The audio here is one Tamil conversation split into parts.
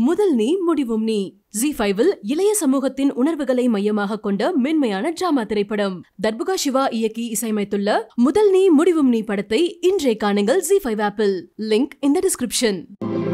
முதல் நீ முடிவும் நீ ஜி ஃபைவில் இளைய சமூகத்தின் உணர்வுகளை மையமாக கொண்ட மென்மையான டிராமா திரைப்படம் தர்புகா சிவா இயக்கி இசையமைத்துள்ள முதல் நீ முடிவும் நீ படத்தை இன்றே காணுங்கள் ஜி ஃபைவ் ஆப்பிள் லிங்க் இந்த டிஸ்கிரிப்ஷன்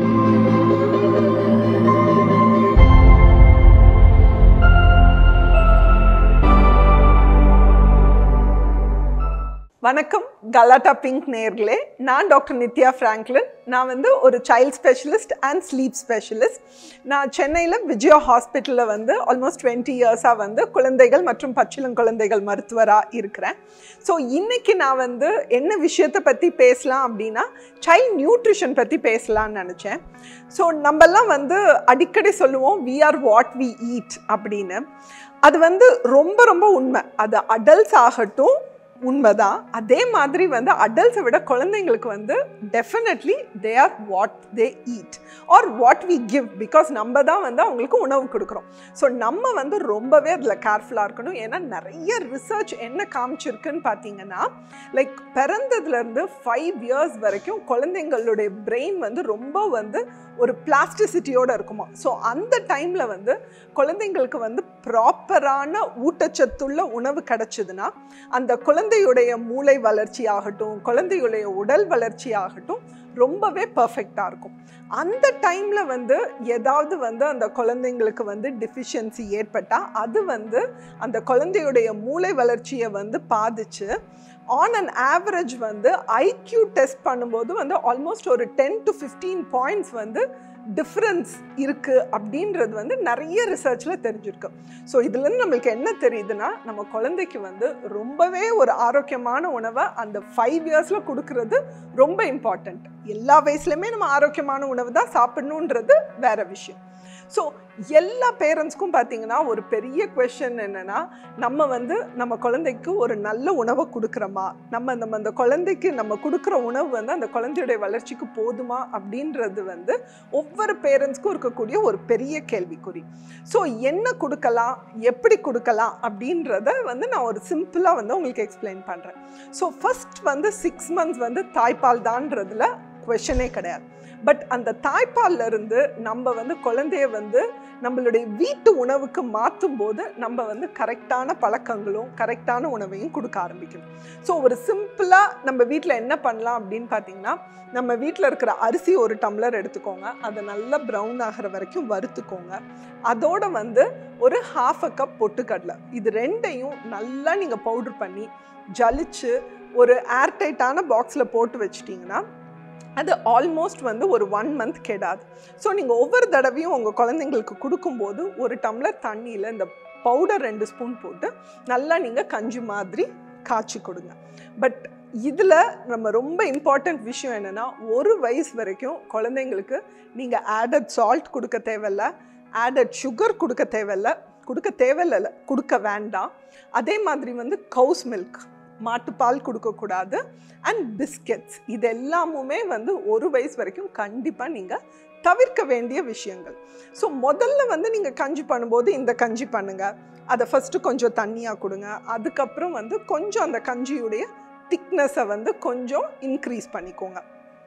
வணக்கம் கலாட்டா பிங்க் நேர்களே நான் டாக்டர் நித்யா ஃப்ராங்க்லின் நான் வந்து ஒரு child specialist and sleep specialist நான் சென்னையில் விஜயா ஹாஸ்பிட்டலில் வந்து ஆல்மோஸ்ட் டுவெண்ட்டி இயர்ஸாக வந்து குழந்தைகள் மற்றும் பச்சிளங்குழந்தைகள் மருத்துவராக இருக்கிறேன் ஸோ இன்னைக்கு நான் வந்து என்ன விஷயத்தை பற்றி பேசலாம் அப்படின்னா சைல்ட் நியூட்ரிஷன் பற்றி பேசலாம்னு நினச்சேன் ஸோ நம்மெல்லாம் வந்து அடிக்கடி சொல்லுவோம் we are what we eat அப்படின்னு அது வந்து ரொம்ப ரொம்ப உண்மை அது அடல்ட்ஸ் ஆகட்டும் உண்மைதான் அதே மாதிரி வந்து அடல்ட்ஸை விட குழந்தைங்களுக்கு வந்து definitely they are what they eat are what we give because நம்ம தான் வந்து அவங்களுக்கு உணவு கொடுக்குறோம் ஸோ நம்ம வந்து ரொம்பவே அதில் கேர்ஃபுல்லாக இருக்கணும் ஏன்னா நிறைய ரிசர்ச் என்ன காமிச்சிருக்குன்னு பார்த்தீங்கன்னா லைக் பிறந்ததுலேருந்து ஃபைவ் இயர்ஸ் வரைக்கும் குழந்தைங்களுடைய பிரெயின் வந்து ரொம்ப வந்து ஒரு பிளாஸ்டிசிட்டியோடு இருக்குமா ஸோ அந்த டைமில் வந்து குழந்தைங்களுக்கு வந்து ப்ராப்பரான ஊட்டச்சத்துள்ள உணவு கிடச்சிதுன்னா அந்த குழந்தையுடைய மூளை வளர்ச்சி ஆகட்டும் குழந்தையுடைய உடல் வளர்ச்சி ஆகட்டும் ரொம்பவே பர்ஃபெக்டாக இருக்கும் அந்த டைமில் வந்து ஏதாவது வந்து அந்த குழந்தைங்களுக்கு வந்து டிஃபிஷியன்சி ஏற்பட்டால் அது வந்து அந்த குழந்தையுடைய மூளை வளர்ச்சியை வந்து பாதிச்சு ஆன் அன் ஆவரேஜ் வந்து ஐக்யூ டெஸ்ட் பண்ணும்போது வந்து ஆல்மோஸ்ட் ஒரு டென் டு ஃபிஃப்டீன் பாயிண்ட்ஸ் வந்து டிஃப்ரென்ஸ் இருக்குது அப்படின்றது வந்து நிறைய ரிசர்ச்சில் தெரிஞ்சிருக்கு ஸோ இதுலேருந்து நம்மளுக்கு என்ன தெரியுதுன்னா நம்ம குழந்தைக்கு வந்து ரொம்பவே ஒரு ஆரோக்கியமான உணவை அந்த ஃபைவ் இயர்ஸில் கொடுக்கறது ரொம்ப இம்பார்ட்டண்ட் எல்லா வயசுலையுமே நம்ம ஆரோக்கியமான உணவு தான் சாப்பிடணுன்றது வேற விஷயம் ஸோ எல்லா பேரண்ட்ஸ்க்கும் பார்த்தீங்கன்னா ஒரு பெரிய கொஷன் என்னென்னா நம்ம வந்து நம்ம குழந்தைக்கு ஒரு நல்ல உணவை கொடுக்குறோமா நம்ம நம்ம அந்த குழந்தைக்கு நம்ம கொடுக்குற உணவு வந்து அந்த குழந்தையுடைய வளர்ச்சிக்கு போதுமா அப்படின்றது வந்து ஒவ்வொரு பேரண்ட்ஸ்க்கும் இருக்கக்கூடிய ஒரு பெரிய கேள்விக்குறி ஸோ என்ன கொடுக்கலாம் எப்படி கொடுக்கலாம் அப்படின்றத வந்து நான் ஒரு சிம்பிளாக வந்து உங்களுக்கு எக்ஸ்பிளைன் பண்ணுறேன் ஸோ ஃபஸ்ட் வந்து சிக்ஸ் மந்த்ஸ் வந்து தாய்ப்பால் தான்றதுல கொஷனே கிடையாது பட் அந்த தாய்ப்பால்ல இருந்து நம்ம வந்து குழந்தைய வந்து நம்மளுடைய வீட்டு உணவுக்கு மாற்றும் போது நம்ம வந்து கரெக்டான பழக்கங்களும் கரெக்டான உணவையும் கொடுக்க ஆரம்பிக்கணும் ஸோ ஒரு சிம்பிளாக நம்ம வீட்டில் என்ன பண்ணலாம் அப்படின்னு பார்த்தீங்கன்னா நம்ம வீட்டில் இருக்கிற அரிசி ஒரு டம்ளர் எடுத்துக்கோங்க அதை நல்லா ப்ரௌன் ஆகிற வரைக்கும் வறுத்துக்கோங்க அதோட வந்து ஒரு ஹாஃப் அ கப் பொட்டுக்கடலை இது ரெண்டையும் நல்லா நீங்கள் பவுடர் பண்ணி ஜலிச்சு ஒரு ஏர்டைட்டான பாக்ஸில் போட்டு வச்சிட்டிங்கன்னா அது ஆல்மோஸ்ட் வந்து ஒரு ஒன் மந்த் கெடாது ஸோ நீங்கள் ஒவ்வொரு தடவையும் உங்கள் குழந்தைங்களுக்கு கொடுக்கும்போது ஒரு டம்ளர் தண்ணியில் இந்த பவுடர் ரெண்டு ஸ்பூன் போட்டு நல்லா நீங்கள் கஞ்சி மாதிரி காய்ச்சி கொடுங்க பட் இதில் நம்ம ரொம்ப இம்பார்ட்டண்ட் விஷயம் என்னென்னா ஒரு வயசு வரைக்கும் குழந்தைங்களுக்கு நீங்கள் ஆடட் சால்ட் கொடுக்க தேவையில்ல ஆடட் சுகர் கொடுக்க தேவையில்ல கொடுக்க தேவையில்ல கொடுக்க வேண்டாம் அதே மாதிரி வந்து கவுஸ் மில்க் மாட்டுப்பால் கொடுக்கக்கூடாது அண்ட் பிஸ்கெட்ஸ் இது எல்லாமுமே வந்து ஒரு வயசு வரைக்கும் கண்டிப்பாக நீங்கள் தவிர்க்க வேண்டிய விஷயங்கள் ஸோ முதல்ல வந்து நீங்கள் கஞ்சி பண்ணும்போது இந்த கஞ்சி பண்ணுங்கள் அதை ஃபஸ்ட்டு கொஞ்சம் தண்ணியாக கொடுங்க அதுக்கப்புறம் வந்து கொஞ்சம் அந்த கஞ்சியுடைய திக்னஸை வந்து கொஞ்சம் இன்க்ரீஸ் பண்ணிக்கோங்க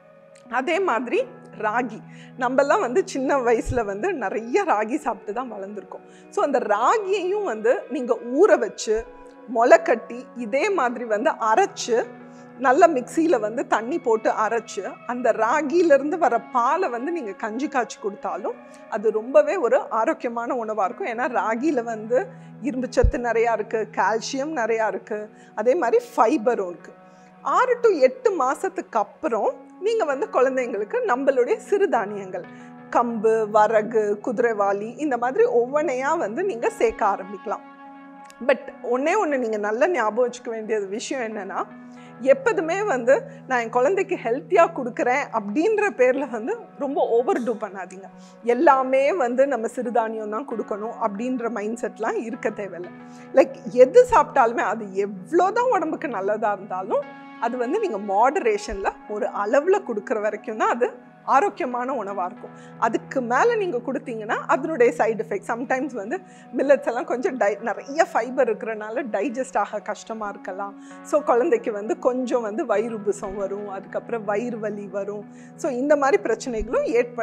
அதே மாதிரி ராகி நம்மெல்லாம் வந்து சின்ன வயசில் வந்து நிறைய ராகி சாப்பிட்டு தான் வளர்ந்துருக்கோம் ஸோ அந்த ராகியையும் வந்து நீங்கள் ஊற வச்சு முளை கட்டி இதே மாதிரி வந்து அரைச்சு நல்ல மிக்சியில் வந்து தண்ணி போட்டு அரைச்சு அந்த ராகியிலேருந்து வர பாலை வந்து நீங்கள் கஞ்சி காய்ச்சி கொடுத்தாலும் அது ரொம்பவே ஒரு ஆரோக்கியமான உணவாக இருக்கும் ஏன்னா ராகியில் வந்து இரும்பு சத்து நிறையா இருக்குது கால்சியம் நிறையா இருக்குது அதே மாதிரி ஃபைபரும் இருக்குது ஆறு டு எட்டு மாதத்துக்கு அப்புறம் நீங்கள் வந்து குழந்தைங்களுக்கு நம்மளுடைய சிறுதானியங்கள் கம்பு வரகு குதிரைவாளி இந்த மாதிரி ஒவ்வொன்றையாக வந்து நீங்கள் சேர்க்க ஆரம்பிக்கலாம் பட் ஒன்றே ஒன்று நீங்கள் நல்ல ஞாபகம் வச்சுக்க வேண்டிய விஷயம் என்னென்னா எப்போதுமே வந்து நான் என் குழந்தைக்கு ஹெல்த்தியாக கொடுக்குறேன் அப்படின்ற பேரில் வந்து ரொம்ப ஓவர் டூ பண்ணாதீங்க எல்லாமே வந்து நம்ம சிறுதானியம் தான் கொடுக்கணும் அப்படின்ற மைண்ட் செட்லாம் இருக்க தேவையில்லை லைக் எது சாப்பிட்டாலுமே அது எவ்வளோ தான் உடம்புக்கு நல்லதாக இருந்தாலும் அது வந்து நீங்கள் மாடரேஷனில் ஒரு அளவில் கொடுக்குற வரைக்கும் தான் அது ஆரோக்கியமான உணவாக இருக்கும் அதுக்கு மேலே நீங்கள் கொடுத்தீங்கன்னா அதனுடைய சைடு எஃபெக்ட் சம்டைம்ஸ் வந்து மில்லட்ஸ் எல்லாம் கொஞ்சம் டை நிறைய ஃபைபர் இருக்கிறனால டைஜஸ்ட் ஆக கஷ்டமாக இருக்கலாம் ஸோ குழந்தைக்கு வந்து கொஞ்சம் வந்து வயிறு உபுசம் வரும் அதுக்கப்புறம் வயிறு வலி வரும் ஸோ இந்த மாதிரி பிரச்சனைகளும் ஏற்பட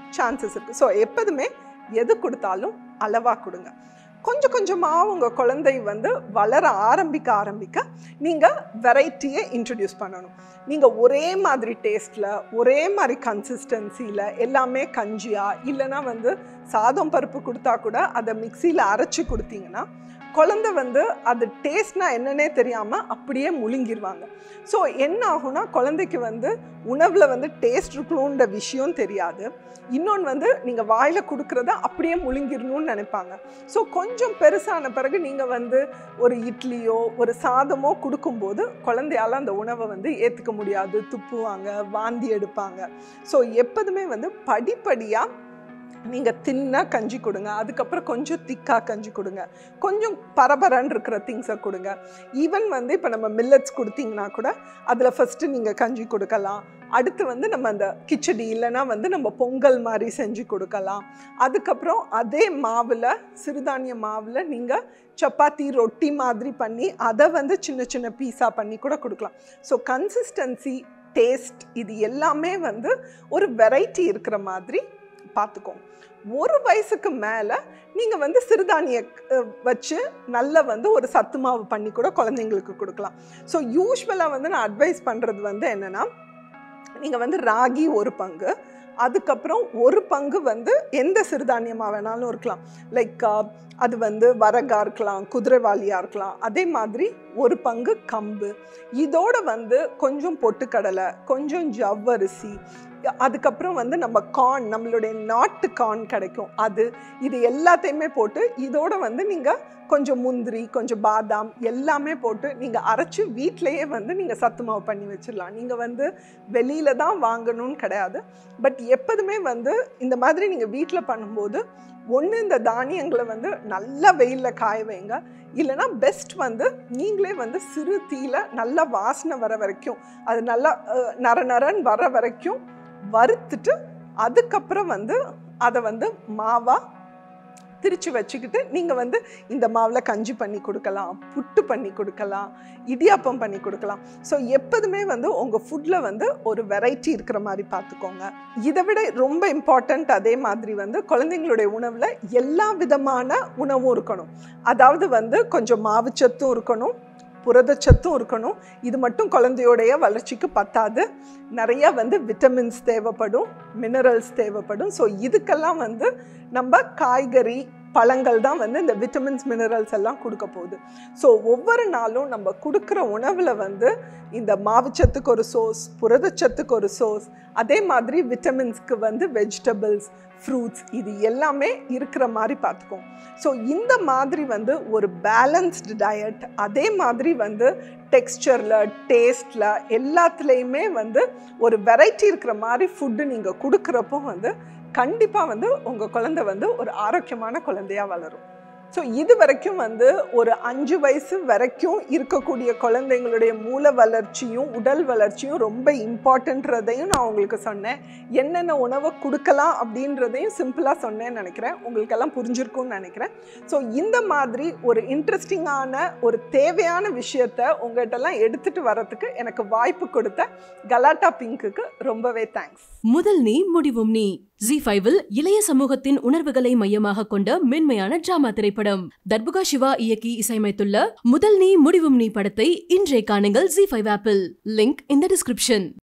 சான்சஸ் இருக்குது ஸோ எப்போதுமே எது கொடுத்தாலும் அளவாக கொடுங்க கொஞ்சம் கொஞ்சமாக உங்கள் குழந்தை வந்து வளர ஆரம்பிக்க ஆரம்பிக்க நீங்கள் வெரைட்டியை இன்ட்ரடியூஸ் பண்ணணும் நீங்கள் ஒரே மாதிரி டேஸ்ட்டில் ஒரே மாதிரி கன்சிஸ்டன்சியில் எல்லாமே கஞ்சியா இல்லைன்னா வந்து சாதம் பருப்பு கொடுத்தா கூட அதை மிக்சியில் அரைச்சி கொடுத்தீங்கன்னா குழந்தை வந்து அது டேஸ்ட்னா என்னன்னே தெரியாமல் அப்படியே முழுங்கிருவாங்க ஸோ என்ன ஆகும்னா குழந்தைக்கு வந்து உணவில் வந்து டேஸ்ட் இருக்கணுன்ற விஷயம் தெரியாது இன்னொன்று வந்து நீங்கள் வாயில் கொடுக்குறத அப்படியே முழுங்கிடணும்னு நினைப்பாங்க ஸோ கொஞ்சம் பெருசான பிறகு நீங்கள் வந்து ஒரு இட்லியோ ஒரு சாதமோ கொடுக்கும்போது குழந்தையால் அந்த உணவை வந்து ஏற்றுக்க முடியாது துப்புவாங்க வாந்தி எடுப்பாங்க ஸோ எப்போதுமே வந்து படிப்படியாக நீங்கள் தின்னாக கஞ்சி கொடுங்க அதுக்கப்புறம் கொஞ்சம் திக்காக கஞ்சி கொடுங்க கொஞ்சம் பரபரன்னு இருக்கிற திங்ஸை கொடுங்க ஈவன் வந்து இப்போ நம்ம மில்லட்ஸ் கொடுத்தீங்கன்னா கூட அதில் ஃபஸ்ட்டு நீங்கள் கஞ்சி கொடுக்கலாம் அடுத்து வந்து நம்ம அந்த கிச்சடி இல்லைன்னா வந்து நம்ம பொங்கல் மாதிரி செஞ்சு கொடுக்கலாம் அதுக்கப்புறம் அதே மாவில் சிறுதானிய மாவில் நீங்கள் சப்பாத்தி ரொட்டி மாதிரி பண்ணி அதை வந்து சின்ன சின்ன பீஸாக பண்ணி கூட கொடுக்கலாம் ஸோ கன்சிஸ்டன்சி டேஸ்ட் இது எல்லாமே வந்து ஒரு வெரைட்டி இருக்கிற மாதிரி பார்த்துக்கோங்க ஒரு வயசுக்கு மேலே நீங்கள் வந்து சிறுதானிய அஹ், வச்சு நல்ல வந்து ஒரு சத்து மாவு பண்ணி கூட குழந்தைங்களுக்கு கொடுக்கலாம் ஸோ யூஸ்வலாக வந்து நான் அட்வைஸ் பண்ணுறது வந்து என்னென்னா நீங்கள் வந்து ராகி ஒரு பங்கு அதுக்கப்புறம் ஒரு பங்கு வந்து எந்த சிறுதானியமாக வேணாலும் இருக்கலாம் லைக் அது வந்து வரகா இருக்கலாம் குதிரைவாளியாக இருக்கலாம் அதே மாதிரி ஒரு பங்கு கம்பு இதோட வந்து கொஞ்சம் பொட்டுக்கடலை கொஞ்சம் ஜவ்வரிசி அதுக்கப்புறம் வந்து நம்ம கார்ன் நம்மளுடைய நாட்டு கார்ன் கிடைக்கும் அது இது எல்லாத்தையுமே போட்டு இதோட வந்து நீங்கள் கொஞ்சம் முந்திரி கொஞ்சம் பாதாம் எல்லாமே போட்டு நீங்கள் அரைச்சி வீட்டிலையே வந்து நீங்கள் சத்து மாவு பண்ணி வச்சிடலாம் நீங்கள் வந்து வெளியில தான் வாங்கணும்னு கிடையாது பட் எப்போதுமே வந்து இந்த மாதிரி நீங்கள் வீட்டில் பண்ணும்போது ஒன்று இந்த தானியங்களை வந்து நல்லா வெயிலில் காய வைங்க இல்லைன்னா பெஸ்ட் வந்து நீங்களே வந்து சிறு தீயில நல்லா வாசனை வர வரைக்கும் அது நல்லா அஹ், நர நரன்னு வர வரைக்கும் வறுத்துட்டு அதுக்கப்புறம் வந்து அதை வந்து மாவா திரிச்சு வச்சுக்கிட்டு நீங்கள் வந்து இந்த மாவில் கஞ்சி பண்ணி கொடுக்கலாம் புட்டு பண்ணி கொடுக்கலாம் இடியாப்பம் பண்ணி கொடுக்கலாம் ஸோ எப்போதுமே வந்து உங்கள் ஃபுட்டில் வந்து ஒரு வெரைட்டி இருக்கிற மாதிரி பார்த்துக்கோங்க இதை விட ரொம்ப இம்பார்ட்டண்ட் அதே மாதிரி வந்து குழந்தைங்களுடைய உணவில் எல்லா விதமான உணவும் இருக்கணும் அதாவது வந்து கொஞ்சம் மாவுச்சத்தும் இருக்கணும் புரதச்சத்தும் இருக்கணும் இது மட்டும் குழந்தையோடைய வளர்ச்சிக்கு பத்தாது நிறைய வந்து விட்டமின்ஸ் தேவைப்படும் மினரல்ஸ் தேவைப்படும் ஸோ இதுக்கெல்லாம் வந்து நம்ம காய்கறி பழங்கள் தான் வந்து இந்த விட்டமின்ஸ் மினரல்ஸ் எல்லாம் கொடுக்க போகுது ஸோ ஒவ்வொரு நாளும் நம்ம கொடுக்குற உணவில் வந்து இந்த மாவுச்சத்துக்கு ஒரு சோர்ஸ் புரதச்சத்துக்கு ஒரு சோர்ஸ் அதே மாதிரி விட்டமின்ஸ்க்கு வந்து வெஜிடபிள்ஸ் ஃப்ரூட்ஸ் இது எல்லாமே இருக்கிற மாதிரி பார்த்துக்கோம் ஸோ இந்த மாதிரி வந்து ஒரு பேலன்ஸ்டு டயட் அதே மாதிரி வந்து டெக்ஸ்சரில் டேஸ்டில் எல்லாத்துலேயுமே வந்து ஒரு வெரைட்டி இருக்கிற மாதிரி ஃபுட்டு நீங்கள் கொடுக்குறப்போ வந்து கண்டிப்பாக வந்து உங்கள் குழந்தை வந்து ஒரு ஆரோக்கியமான குழந்தையா வளரும் ஸோ இது வரைக்கும் வந்து ஒரு அஞ்சு வயசு வரைக்கும் இருக்கக்கூடிய குழந்தைங்களுடைய மூல வளர்ச்சியும் உடல் வளர்ச்சியும் ரொம்ப இம்பார்ட்டன்றதையும் நான் உங்களுக்கு சொன்னேன் என்னென்ன உணவை கொடுக்கலாம் அப்படின்றதையும் சிம்பிளாக சொன்னேன்னு நினைக்கிறேன் உங்களுக்கெல்லாம் புரிஞ்சிருக்கும்னு நினைக்கிறேன் ஸோ இந்த மாதிரி ஒரு இன்ட்ரெஸ்டிங்கான ஒரு தேவையான விஷயத்த உங்கள்கிட்டலாம் எடுத்துகிட்டு வரத்துக்கு எனக்கு வாய்ப்பு கொடுத்த கலாட்டா பிங்க்குக்கு ரொம்பவே தேங்க்ஸ் முதல் நீ முடிவும் நீ ஜி ஃபைவில் இளைய சமூகத்தின் உணர்வுகளை மையமாக கொண்ட மென்மையான டிராமா திரைப்படம் தர்புகா சிவா இயக்கி இசையமைத்துள்ள முதல் நீ முடிவும் நீ படத்தை இன்றைய காணுங்கள் ஜி ஃபைவ் ஆப்பிள் லிங்க் இந்த டிஸ்கிரிப்ஷன்